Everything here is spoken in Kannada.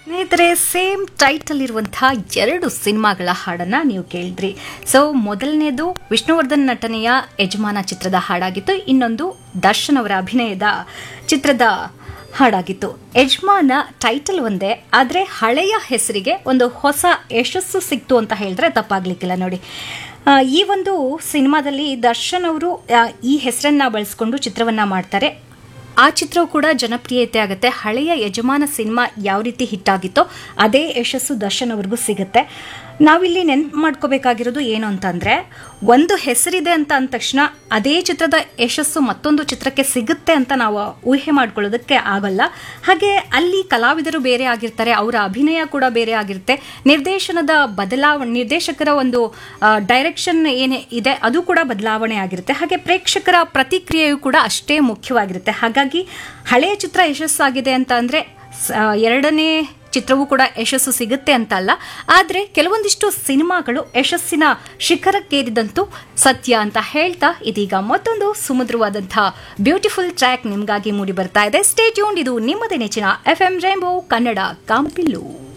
ಸ್ನೇಹಿತರೆ ಸೇಮ್ ಟೈಟಲ್ ಇರುವಂತಹ ಎರಡು ಸಿನಿಮಾಗಳ ಹಾಡನ್ನ ನೀವು ಕೇಳಿದ್ರಿ ಸೊ ಮೊದಲನೇದು ವಿಷ್ಣುವರ್ಧನ್ ನಟನೆಯ ಯಜಮಾನ ಚಿತ್ರದ ಹಾಡಾಗಿತ್ತು ಇನ್ನೊಂದು ದರ್ಶನ್ ಅವರ ಅಭಿನಯದ ಚಿತ್ರದ ಹಾಡಾಗಿತ್ತು ಯಜಮಾನ ಟೈಟಲ್ ಒಂದೇ ಆದರೆ ಹಳೆಯ ಹೆಸರಿಗೆ ಒಂದು ಹೊಸ ಯಶಸ್ಸು ಸಿಕ್ತು ಅಂತ ಹೇಳಿದ್ರೆ ತಪ್ಪಾಗ್ಲಿಕ್ಕಿಲ್ಲ ನೋಡಿ ಆ, ಈ ಒಂದು ಸಿನಿಮಾದಲ್ಲಿ ದರ್ಶನ್ ಅವರು ಆ, ಈ ಹೆಸರನ್ನ ಬಳಸ್ಕೊಂಡು ಚಿತ್ರವನ್ನ ಮಾಡ್ತಾರೆ ಆ ಚಿತ್ರವು ಕೂಡ ಜನಪ್ರಿಯತೆ ಆಗುತ್ತೆ ಹಳೆಯ ಯಜಮಾನ ಸಿನಿಮಾ ಯಾವ ರೀತಿ ಹಿಟ್ ಆಗಿತ್ತೋ ಅದೇ ಯಶಸ್ಸು ದರ್ಶನ್ ಅವ್ರಿಗೂ ಸಿಗುತ್ತೆ ನಾವಿಲ್ಲಿ ನೆನ್ಪು ಮಾಡ್ಕೋಬೇಕಾಗಿರೋದು ಏನು ಅಂತಂದ್ರೆ ಒಂದು ಹೆಸರಿದೆ ಅಂತ ಅಂದ ತಕ್ಷಣ ಅದೇ ಚಿತ್ರದ ಯಶಸ್ಸು ಮತ್ತೊಂದು ಚಿತ್ರಕ್ಕೆ ಸಿಗುತ್ತೆ ಅಂತ ನಾವು ಊಹೆ ಮಾಡ್ಕೊಳ್ಳೋದಕ್ಕೆ ಆಗಲ್ಲ ಹಾಗೆ ಅಲ್ಲಿ ಕಲಾವಿದರು ಬೇರೆ ಆಗಿರ್ತಾರೆ ಅವರ ಅಭಿನಯ ಕೂಡ ಬೇರೆ ಆಗಿರುತ್ತೆ ನಿರ್ದೇಶನದ ಬದಲಾವಣೆ ನಿರ್ದೇಶಕರ ಒಂದು ಡೈರೆಕ್ಷನ್ ಏನೇ ಇದೆ ಅದು ಕೂಡ ಬದಲಾವಣೆ ಆಗಿರುತ್ತೆ ಹಾಗೆ ಪ್ರೇಕ್ಷಕರ ಪ್ರತಿಕ್ರಿಯೆಯು ಕೂಡ ಅಷ್ಟೇ ಮುಖ್ಯವಾಗಿರುತ್ತೆ ಹಾಗಾಗಿ ಹಳೆಯ ಚಿತ್ರ ಯಶಸ್ಸಾಗಿದೆ ಅಂತ ಅಂದ್ರೆ ಸ- ಎರಡನೇ ಚಿತ್ರವೂ ಕೂಡ ಯಶಸ್ಸು ಸಿಗುತ್ತೆ ಅಂತ ಅಲ್ಲ ಆದರೆ ಕೆಲವೊಂದಿಷ್ಟು ಸಿನಿಮಾಗಳು ಯಶಸ್ಸಿನ ಶಿಖರಕ್ಕೇರಿದಂತೂ ಸತ್ಯ ಅಂತ ಹೇಳ್ತಾ ಇದೀಗ ಮತ್ತೊಂದು ಸುಮಧುರವಾದಂತಹ ಬ್ಯೂಟಿಫುಲ್ ಟ್ರ್ಯಾಕ್ ನಿಮಗಾಗಿ ಮೂಡಿ ಬರ್ತಾ ಇದೆ ಸ್ಟೇ ಟ್ಯೂನ್ ಇದು ನಿಮ್ಮದೇ ನೆಚ್ಚಿನ ಎಫ್ ಎಂ ರೇಂಬೋ ಕನ್ನಡ ಕಾಂಪಿಲ್ಲು